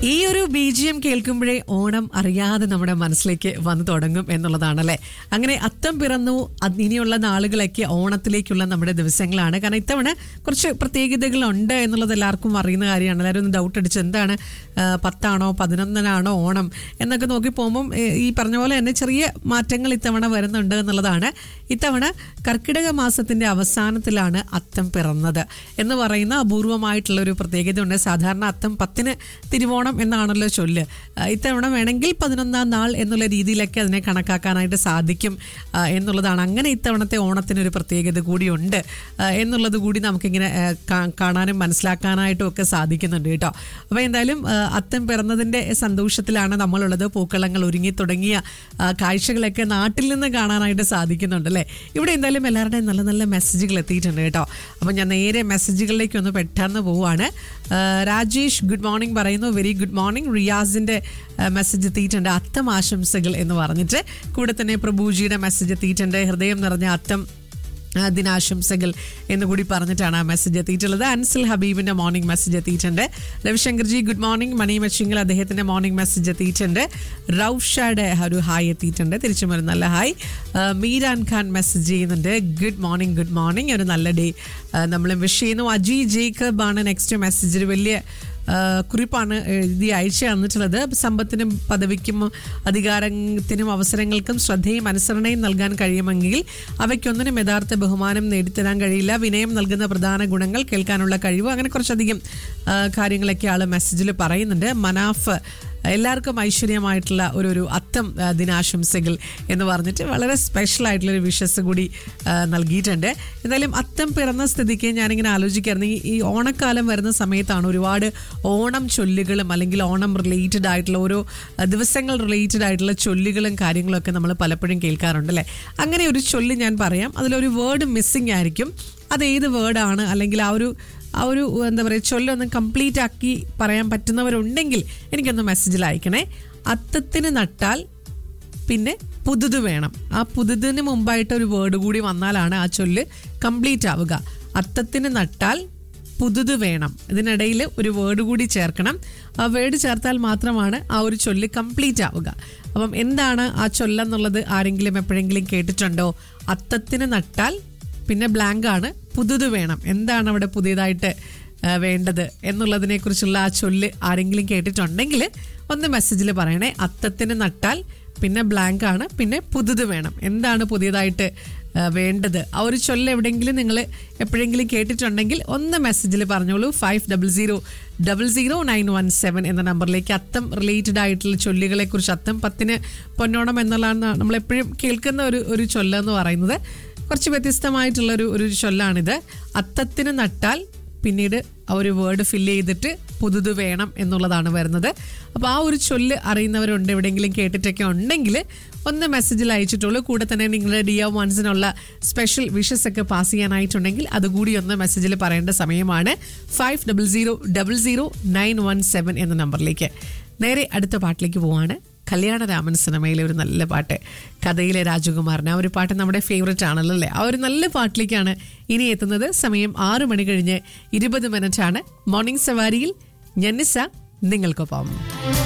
ഈ ഒരു ബീജിയം കേൾക്കുമ്പോഴേ ഓണം അറിയാതെ നമ്മുടെ മനസ്സിലേക്ക് വന്നു തുടങ്ങും എന്നുള്ളതാണല്ലേ അങ്ങനെ അത്തം പിറന്നു അത് ഇനിയുള്ള നാളുകളൊക്കെ ഓണത്തിലേക്കുള്ള നമ്മുടെ ദിവസങ്ങളാണ് കാരണം ഇത്തവണ കുറച്ച് പ്രത്യേകതകളുണ്ട് എന്നുള്ളത് എല്ലാവർക്കും അറിയുന്ന കാര്യമാണ് എല്ലാവരും ഒന്ന് ഡൗട്ട് അടിച്ച് എന്താണ് ആ, പത്താണോ പതിനൊന്നിനാണോ ഓണം എന്നൊക്കെ നോക്കി പോകുമ്പം ഏ, ഈ പറഞ്ഞ പോലെ തന്നെ ചെറിയ മാറ്റങ്ങൾ ഇത്തവണ വരുന്നുണ്ട് എന്നുള്ളതാണ് ഇത്തവണ കർക്കിടക മാസത്തിന്റെ അവസാനത്തിലാണ് അത്തം പിറന്നത് എന്ന് പറയുന്ന അപൂർവമായിട്ടുള്ള ഒരു പ്രത്യേകതയുണ്ട് സാധാരണ അത്തം പത്തിന് തിരുവോണം എന്നാണല്ലോ ചൊല്ല് ആ, ഇത്തവണ വേണമെങ്കിൽ പതിനൊന്നാം നാൾ എന്നുള്ള രീതിയിലൊക്കെ അതിനെ കണക്കാക്കാനായിട്ട് സാധിക്കും ആ, എന്നുള്ളതാണ് അങ്ങനെ ഇത്തവണത്തെ ഓണത്തിനൊരു പ്രത്യേകത കൂടിയുണ്ട് ആ, എന്നുള്ളത് കൂടി നമുക്കിങ്ങനെ ആ, കാ- കാണാനും മനസ്സിലാക്കാനായിട്ടും ഒക്കെ സാധിക്കുന്നുണ്ട് കേട്ടോ അപ്പോൾ എന്തായാലും ആ, അത്തം പിറന്നതിൻ്റെ സന്തോഷത്തിലാണ് നമ്മളുള്ളത് പൂക്കളങ്ങൾ ഒരുങ്ങി തുടങ്ങിയ ആ, കാഴ്ചകളൊക്കെ നാട്ടിൽ നിന്ന് കാണാനായിട്ട് സാധിക്കുന്നുണ്ട് അല്ലേ ഇവിടെ എന്തായാലും എല്ലാവരുടെയും നല്ല നല്ല മെസ്സേജുകൾ എത്തിയിട്ടുണ്ട് കേട്ടോ അപ്പം ഞാൻ നേരെ മെസ്സേജുകളിലേക്ക് ഒന്ന് പെട്ടെന്ന് പോവാണ് ആ, രാജേഷ് ഗുഡ് മോർണിംഗ് പറയുന്നു വെരി ഗുഡ് മോർണിംഗ് റിയാസിന്റെ മെസ്സേജ് എത്തിയിട്ടുണ്ട് അത്തം ആശംസകൾ എന്ന് പറഞ്ഞിട്ട് കൂടെ തന്നെ പ്രഭുജിയുടെ മെസ്സേജ് എത്തിയിട്ടുണ്ട് ഹൃദയം നിറഞ്ഞ അത്തം ആ, ദിനാശംസകൾ എന്ന് കൂടി പറഞ്ഞിട്ടാണ് ആ മെസ്സേജ് എത്തിയിട്ടുള്ളത് അൻസിൽ ഹബീബിന്റെ മോർണിംഗ് മെസ്സേജ് എത്തിയിട്ടുണ്ട് രവിശങ്കർജി ഗുഡ് മോർണിംഗ് മണി മച്ചിങ്ങൽ അദ്ദേഹത്തിന്റെ മോർണിംഗ് മെസ്സേജ് എത്തിയിട്ടുണ്ട് റൌഷയുടെ ഒരു ഹായ് എത്തിയിട്ടുണ്ട് തിരിച്ചും ഒരു നല്ല ഹായ് ആ, മീരാൻ ഖാൻ മെസ്സേജ് ചെയ്യുന്നുണ്ട് ഗുഡ് മോർണിംഗ് ഗുഡ് മോർണിംഗ് ഒരു നല്ല ഡേ നമ്മൾ വിഷ് ചെയ്യുന്നു അജി ജേക്കബ് ആണ് നെക്സ്റ്റ് മെസ്സേജിൽ വലിയ ആ, കുറിപ്പാണ് എഴുതി അയച്ചു തന്നിട്ടുള്ളത് സമ്പത്തിനും പദവിക്കും അധികാരത്തിനും അവസരങ്ങൾക്കും ശ്രദ്ധയും അനുസരണയും നൽകാൻ കഴിയുമെങ്കിൽ അവയ്ക്കൊന്നിനും യഥാർത്ഥ ബഹുമാനം നേടിത്തരാൻ കഴിയില്ല വിനയം നൽകുന്ന പ്രധാന ഗുണങ്ങൾ കേൾക്കാനുള്ള കഴിവ് അങ്ങനെ കുറച്ചധികം ആ, കാര്യങ്ങളൊക്കെ ആൾ മെസ്സേജിൽ പറയുന്നുണ്ട് മനാഫ് എല്ലാവർക്കും ഐശ്വര്യമായിട്ടുള്ള ഒരു ഒരു അത്തം ആ, ദിനാശംസകൾ എന്ന് പറഞ്ഞിട്ട് വളരെ സ്പെഷ്യൽ ആയിട്ടുള്ള ഒരു വിഷസ് കൂടി ആ, നൽകിയിട്ടുണ്ട് എന്തായാലും അത്തം പിറന്ന സ്ഥിതിക്ക് ഞാനിങ്ങനെ ആലോചിക്കായിരുന്നു ഈ ഈ ഓണക്കാലം വരുന്ന സമയത്താണ് ഒരുപാട് ഓണം ചൊല്ലുകളും അല്ലെങ്കിൽ ഓണം റിലേറ്റഡ് ആയിട്ടുള്ള ഓരോ ആ, ദിവസങ്ങൾ റിലേറ്റഡ് ആയിട്ടുള്ള ചൊല്ലുകളും കാര്യങ്ങളും ഒക്കെ നമ്മൾ പലപ്പോഴും കേൾക്കാറുണ്ട് അല്ലേ അങ്ങനെ ഒരു ചൊല്ല് ഞാൻ പറയാം അതിലൊരു വേർഡ് മിസ്സിംഗ് ആയിരിക്കും അത് ഏത് വേർഡാണ് അല്ലെങ്കിൽ ആ ഒരു ആ ഒരു എന്താ പറയുക ചൊല്ലൊന്ന് കംപ്ലീറ്റ് ആക്കി പറയാൻ പറ്റുന്നവരുണ്ടെങ്കിൽ എനിക്കൊന്ന് മെസ്സേജിൽ അയക്കണേ അത്തത്തിന് നട്ടാൽ പിന്നെ പുതുത് വേണം ആ പുതുതിന് മുമ്പായിട്ട് ഒരു വേർഡ് കൂടി വന്നാലാണ് ആ ചൊല്ല് കംപ്ലീറ്റ് ആവുക അത്തത്തിന് നട്ടാൽ പുതുത് വേണം ഇതിനിടയിൽ ഒരു വേർഡ് കൂടി ചേർക്കണം ആ വേർഡ് ചേർത്താൽ മാത്രമാണ് ആ ഒരു ചൊല്ല് കംപ്ലീറ്റ് ആവുക അപ്പം എന്താണ് ആ ചൊല്ലെന്നുള്ളത് ആരെങ്കിലും എപ്പോഴെങ്കിലും കേട്ടിട്ടുണ്ടോ അത്തത്തിന് നട്ടാൽ പിന്നെ ബ്ലാങ്ക് ആണ് പുതുത് വേണം എന്താണ് അവിടെ പുതിയതായിട്ട് ആ, വേണ്ടത് എന്നുള്ളതിനെ കുറിച്ചുള്ള ആ ചൊല്ല് ആരെങ്കിലും കേട്ടിട്ടുണ്ടെങ്കിൽ ഒന്ന് മെസ്സേജിൽ പറയണേ അത്തത്തിന് നട്ടാൽ പിന്നെ ബ്ലാങ്ക് ആണ് പിന്നെ പുതുത് വേണം എന്താണ് പുതിയതായിട്ട് ആ, വേണ്ടത് ആ ഒരു ചൊല്ല് എവിടെയെങ്കിലും നിങ്ങൾ എപ്പോഴെങ്കിലും കേട്ടിട്ടുണ്ടെങ്കിൽ ഒന്ന് മെസ്സേജിൽ പറഞ്ഞോളൂ five double zero double zero nine one seven എന്ന നമ്പറിലേക്ക് അത്തം റിലേറ്റഡ് ആയിട്ടുള്ള ചൊല്ലുകളെ കുറിച്ച് അത്തം പത്തിന് പൊന്നോണം എന്നുള്ളതാണ് നമ്മളെപ്പോഴും കേൾക്കുന്ന ഒരു ഒരു ചൊല്ലെന്ന് പറയുന്നത് കുറച്ച് വ്യത്യസ്തമായിട്ടുള്ള ഒരു ഒരു ചൊല്ലാണിത് അത്തത്തിന് നട്ടാൽ പിന്നീട് ആ ഒരു വേർഡ് ഫില്ല് ചെയ്തിട്ട് പുതുത് വേണം എന്നുള്ളതാണ് വരുന്നത് അപ്പോൾ ആ ഒരു ചൊല്ല് അറിയുന്നവരുണ്ട് എവിടെയെങ്കിലും കേട്ടിട്ടൊക്കെ ഉണ്ടെങ്കിൽ ഒന്ന് മെസ്സേജിൽ അയച്ചിട്ടുള്ളൂ കൂടെ തന്നെ നിങ്ങളുടെ ഡി ഒ വൺസിനുള്ള സ്പെഷ്യൽ വിഷസ് ഒക്കെ പാസ് ചെയ്യാനായിട്ടുണ്ടെങ്കിൽ അതുകൂടി ഒന്ന് മെസ്സേജിൽ പറയേണ്ട സമയമാണ് five double zero double zero nine one seven എന്ന നമ്പറിലേക്ക് നേരെ അടുത്ത പാട്ടിലേക്ക് പോവാണ് കല്യാണരാമൻ സിനിമയിലെ ഒരു നല്ല പാട്ട് കഥയിലെ രാജകുമാരൻ ആ ഒരു പാട്ട് നമ്മുടെ ഫേവററ്റ് ആണല്ലോ അല്ലേ ആ ഒരു നല്ല പാട്ടിലേക്കാണ് ഇനി എത്തുന്നത് സമയം ആറു മണി കഴിഞ്ഞ് ഇരുപത് മിനിറ്റ് ആണ് മോർണിംഗ് സവാരിയിൽ ഞന്നിസ നിങ്ങൾക്കൊപ്പം